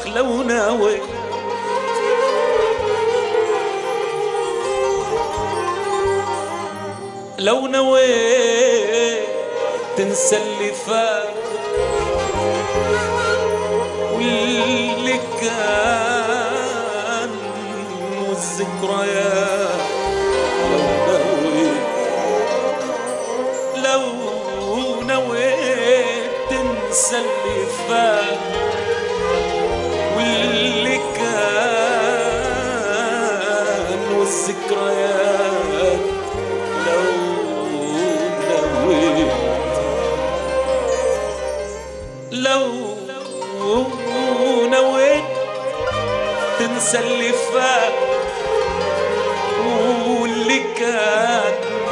لو ناوي لو نويت تنسى اللي فات واللي كان والذكريات لو نويت لو نويت تنسى اللي فات واللي كان والذكريات لو نويت لو نويت تنسى اللي فات واللي كان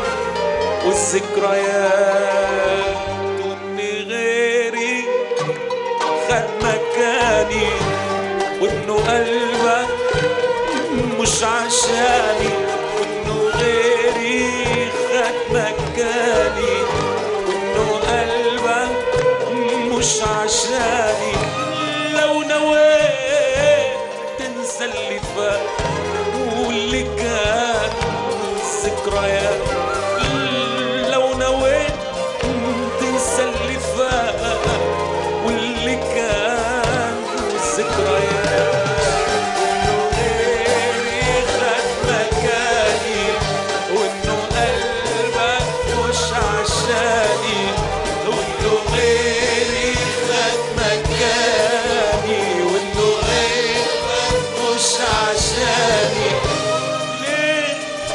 والذكريات وان غيري خد مكاني وانه قلبك مش عشاني وانه غيري خد مكاني وانه قلبك مش عشاني لو نويت تنسى اللي فات واللي كان ذكريات لو نويت تنسى اللي فات واللي كان ذكريات وإنه غيري خد مكاني وإنه قلبك مش عشاني وإنه غيري خد مكاني وإنه غيرك مش عشاني ليه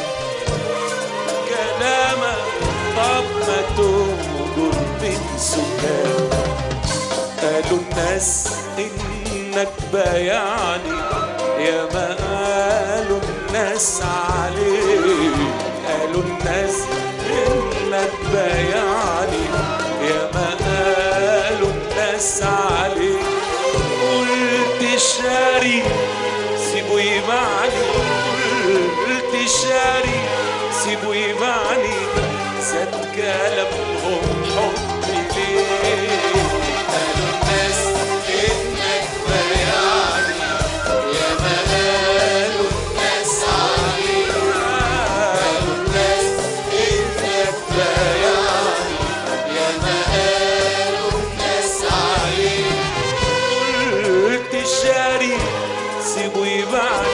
كلامك طب ما تهجر من سكان قالوا الناس انك بايعني يا ما قالوا الناس عليك قالوا الناس انك بايعني يا ما قالوا الناس عليك قلت شاري سيبوا يبعني قلت شاري سيبوا يبعني زاد كلامهم حبي ليه قالوا الناس انك بايعني يا ما قالوا الناس عليك قالوا الناس انك بايعني يا ما قالوا الناس عليك قلت شاري سيبوا يبعني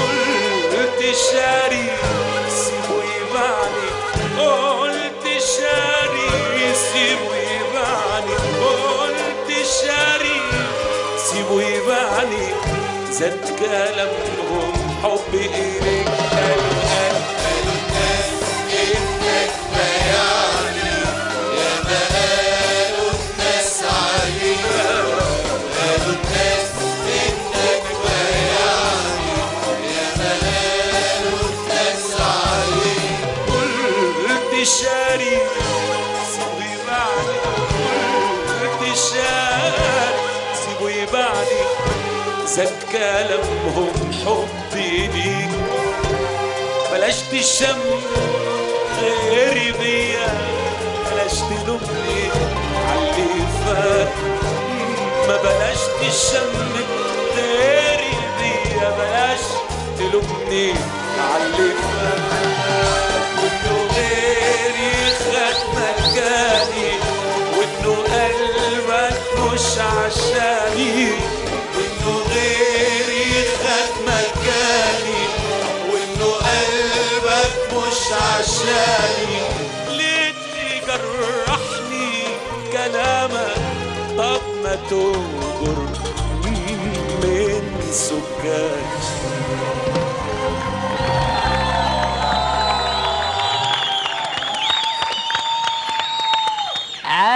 قلت شاري سيبوا يبعني قلت شاري سيبوا يبعني قلت شاري سيبوا يبعني زاد كلامهم حب إليك قالوا قالوا قالوا الناس إنك بيعني يا ما قالوا الناس عليك قالوا الناس إنك بيعني يا ما قالوا الناس عليك قلت شاري سيبوا يبعني قلت شاري سيبوا يبعني زاد كلامهم حبي ليك بلاش تشم غيري بيا بلاش تلومني عاللي فات ما بلاش تشم غيري بيا بلاش تلومني عاللي فات وانه غيري خد مكاني وانه قلبك مش عشاني وانه غيري خد مكاني وانه قلبك مش عشاني ليه تجرحني كلامك طب ما تهجر من سكاني